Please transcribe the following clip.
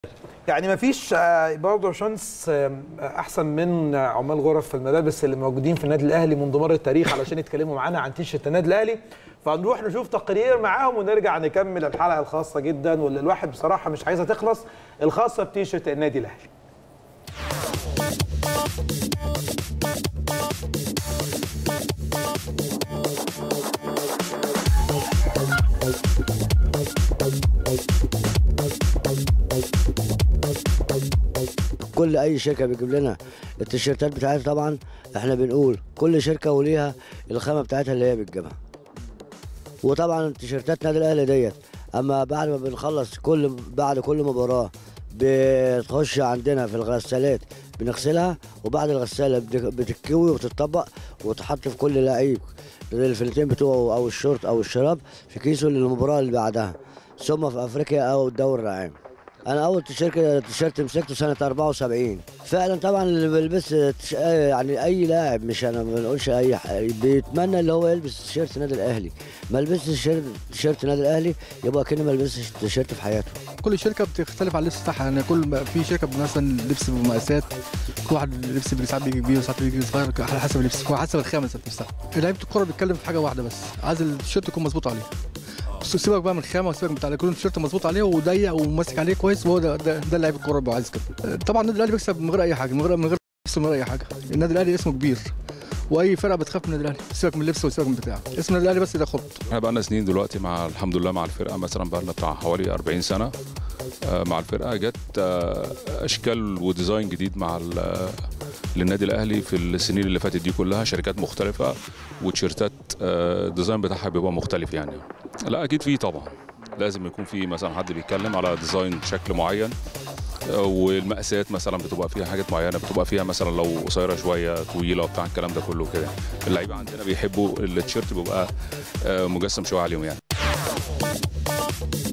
يعني ما فيش برضه شانس احسن من عمال غرف في الملابس اللي موجودين في النادي الاهلي منذ مر التاريخ علشان يتكلموا معانا عن تيشيرت النادي الاهلي فنروح نشوف تقرير معاهم ونرجع نكمل الحلقه الخاصه جدا واللي الواحد بصراحه مش عايزها تخلص الخاصه بتيشيرت النادي الاهلي كل اي شركه بتجيب لنا التيشيرتات بتاعتها طبعا احنا بنقول كل شركه وليها الخامه بتاعتها اللي هي بتجيبها وطبعا تيشيرتات نادي الاهلي ديت اما بعد ما بنخلص كل بعد كل مباراه بتخش عندنا في الغسالات بنغسلها وبعد الغساله بتتكوي وتتطبق وتحط في كل لعيب الفلتين بتوعه او الشورت او الشراب في كيسه للمباراه اللي بعدها ثم في افريقيا او الدوري العام انا اول تيشيرت تيشيرت مسكته سنه 74 فعلا طبعا اللي بيلبس يعني اي لاعب مش انا ما بنقولش اي حاجة بيتمنى اللي هو يلبس تيشيرت النادي الاهلي ما لبسش تيشيرت تيشيرت النادي الاهلي يبقى كانه ما لبسش تيشيرت في حياته كل شركه بتختلف عن اللبس بتاعها يعني كل في شركه مثلا لبس بمقاسات كل واحد لبس بيجي ساعات بيجي كبير وساعات بيجي صغير على حسب اللبس وحسب الخامه ذات نفسها لعيبه الكوره بيتكلم في حاجه واحده بس عايز التيشيرت يكون مظبوط عليه سيبك بقى من الخامه وسيبك بتاع يكون التيشيرت مظبوط عليه وضيق وماسك عليه كويس وهو ده ده, ده لعيب الكوره بيبقى عايز كده طبعا النادي الاهلي بيكسب من غير اي حاجه من غير من غير من غير اي حاجه النادي الاهلي اسمه كبير واي فرقه بتخاف من النادي الاهلي سيبك من اللبس وسيبك من بتاع اسم النادي الاهلي بس ده خط احنا بقى لنا سنين دلوقتي مع الحمد لله مع الفرقه مثلا بقى لنا بتاع حوالي 40 سنه مع الفرقه جت اشكال وديزاين جديد مع للنادي الاهلي في السنين اللي فاتت دي كلها شركات مختلفه وتيشيرتات الديزاين بتاعها بيبقى مختلف يعني لا اكيد في طبعا لازم يكون في مثلا حد بيتكلم على ديزاين شكل معين والمقاسات مثلا بتبقى فيها حاجات معينه بتبقى فيها مثلا لو قصيره شويه طويله وبتاع الكلام ده كله كده اللعيبه عندنا بيحبوا التيشيرت بيبقى مجسم شويه عليهم يعني